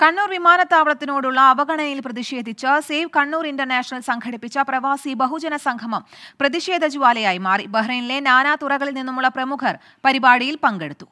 കണ്ണൂർ വിമാനത്താവളത്തിനോടുള്ള അവഗണനയിൽ പ്രതിഷേധിച്ച് save Kannur international സംഘടിപ്പിച്ച പ്രവാസി ബഹുജന സംഗമം പ്രതിഷേധ ജ്വാലയായി മാറി ബഹ്റൈനിലെ നാനാ തുറകളിൽ നിന്നുമുള്ള പ്രമുഖർ പരിപാടിയിൽ പങ്കെടുത്തു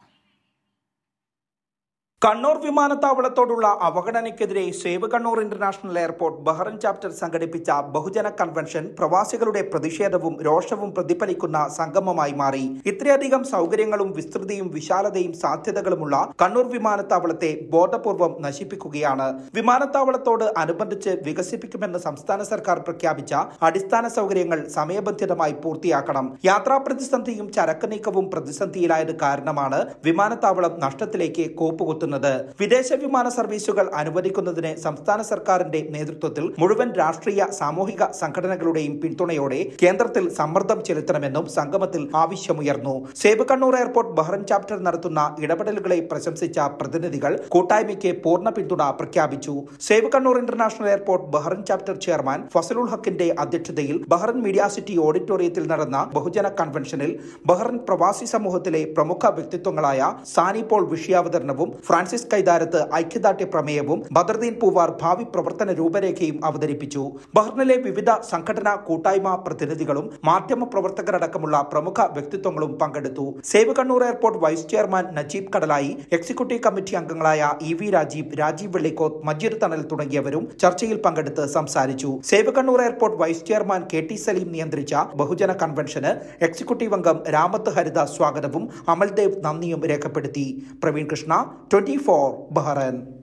കണ്ണൂർ വിമാനത്താവളത്തോടുള്ള അവഗണനയ്ക്കെതിരെ save Kannur international airport Bahrain chapter സംഘടിപ്പിച്ച ബഹുജന കൺവെൻഷൻ പ്രവാസികളുടെ പ്രതിഷേധവും രോഷവും പ്രതിഫലിക്കുന്ന സംഗമമായി മാറി ഇത്രയധികം സൗകര്യങ്ങളും വിസ്തൃതിയും വിശാലതയും സാധ്യതകളുമുള്ള കണ്ണൂർ വിമാനത്താവളത്തെ ബോധപൂർവം നശിപ്പിക്കുകയാണ് വിമാനത്താവളത്തോട് അനുബന്ധിച്ച് വികസിപ്പിക്കുമെന്ന് സംസ്ഥാന സർക്കാർ പ്രഖ്യാപിച്ച അടിസ്ഥാന സൗകര്യങ്ങൾ സമയബന്ധിതമായി പൂർത്തിയാക്കണം യാത്രാ പ്രതിസന്ധിയും ചരക്ക് നീക്കവും പ്രതിസന്ധിയിലായത് കാരണമാണ് വിമാനത്താവളം നഷ്ടത്തിലേക്ക് കോപ്പുകുത്തുന്നത് വിദേശ വിമാന സർവീസുകൾ അനുവദിക്കുന്നതിന് സംസ്ഥാന സർക്കാരിന്റെ നേതൃത്വത്തിൽ മുഴുവൻ രാഷ്ട്രീയ സാമൂഹിക സംഘടനകളുടെയും പിന്തുണയോടെ കേന്ദ്രത്തിൽ സമ്മർദ്ദം ചെലുത്തണമെന്നും സംഗമത്തിൽ ആവശ്യമുയർന്നു save Kannur airport Bahrain chapter നടത്തുന്ന ഇടപെടലുകളെ പ്രശംസിച്ച പ്രതിനിധികൾ കൂട്ടായ്മയ്ക്ക് പൂർണ്ണ പിന്തുണ പ്രഖ്യാപിച്ചു save Kannur international airport Bahrain chapter chairman Fazalul ഹക്കിന്റെ അധ്യക്ഷതയിൽ ബഹ്റൻ മീഡിയ സിറ്റി ഓഡിറ്റോറിയത്തിൽ നടന്ന ബഹുജന കൺവെൻഷനിൽ ബഹ്റൻ പ്രവാസി സമൂഹത്തിലെ പ്രമുഖ വ്യക്തിത്വങ്ങളായ സാനി പോൾ വിഷയാവതരണവും ഫ്രാൻസിസ് കൈതാരത്ത് ഐക്യദാർഢ്യ പ്രമേയവും ബദർദീൻ പൂവാർ ഭാവി പ്രവർത്തന രൂപരേഖയും അവതരിപ്പിച്ചു ബഹ്റിനിലെ വിവിധ സംഘടനാ കൂട്ടായ്മ പ്രതിനിധികളും മാധ്യമ പ്രവർത്തകരടക്കമുള്ള പ്രമുഖ വ്യക്തിത്വങ്ങളും പങ്കെടുത്തു save Kannur airport vice chairman Najeeb Kadalayi executive committee അംഗങ്ങളായ ഇ വി രാജീവ് രാജീവ് വെള്ളിക്കോത്ത് മജീദ് തണൽ തുടങ്ങിയവരും ചർച്ചയിൽ പങ്കെടുത്ത് സംസാരിച്ചു save Kannur airport vice chairman K T Saleem നിയന്ത്രിച്ച ബഹുജന കൺവെൻഷന് എക്സിക്യൂട്ടീവ് അംഗം രാമത്ത് ഹരിത സ്വാഗതവും അമൽദേവ് നന്ദിയും രേഖപ്പെടുത്തി Praveen Krishna twenty four Bahrain